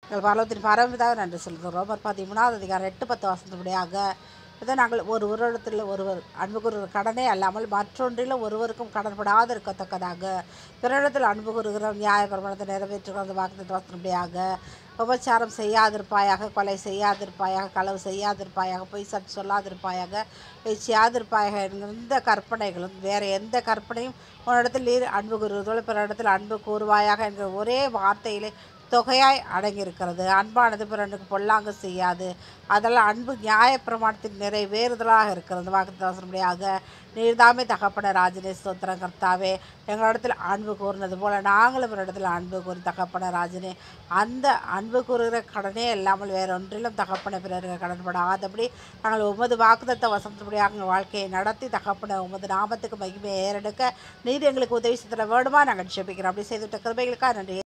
எங்கள் பரலத்தின் பரமிதாக நன்றி செலுத்துகிறோம் ரோமர் பதிமூணாவது அதிகாரம் எட்டு பத்து வசந்தபடியாக இதை நாங்கள் ஒரு ஒருவரிடத்தில் ஒருவர் அன்பு கூறுகிற கடனே அல்லாமல் மற்றொன்றில் ஒருவருக்கும் கடன்படாது இருக்கத்தக்கதாக பிறரிடத்தில் அன்பு கூறுகிற நியாய பிரமாணத்தை நிறைவேற்றுகிற வாக்குத்த வசனபடியாக உபச்சாரம் செய்யாதிருப்பாயாக கொலை செய்யாதிருப்பாயாக களவு செய்யாதிருப்பாயாக பொய் சட் சொல்லாதிருப்பாயாக பொய் செய்யாதிருப்பாயாக என்கிற இந்த கற்பனைகளும் வேறு எந்த கற்பனையும் உன்னிடத்தில் நீர் அன்பு கூறுவதோடு பிறரிடத்தில் அன்பு கூறுவாயாக என்கிற ஒரே வார்த்தையிலே தொகையாய் அடங்கியிருக்கிறது அன்பானது பிறனுக்கு பொல்லாங்க செய்யாது அதெல்லாம் அன்பு நியாயப்பிரமாணத்தின் நிறைவேறுதலாக இருக்கிறது வாக்குத்தாசனபடியாக நீர்தாமே தகப்பன ராஜனே ஸ்தோத்திரம் கர்த்தாவே எங்களிடத்தில் அன்பு கூறினது போல நாங்களும் இடத்துல அன்பு கூறி தகப்பன ராஜனே அந்த அன்பு கூறுகிற கடனே இல்லாமல் வேறொன்றிலும் தகப்பன பிறருக்கு கடன்படாதபடி நாங்கள் உமது வாக்குதத்த வசந்தபடியாக எங்கள் வாழ்க்கையை நடத்தி தகப்பன உமது நாமத்துக்கு மகிமையை ஏறெடுக்க நீர் எங்களுக்கு உதவி செய்திட வேண்டுமா நாங்கள் ஜெபிக்கிறோம் அப்படி செய்துவிட்ட கிருபைகளுக்காக நன்றி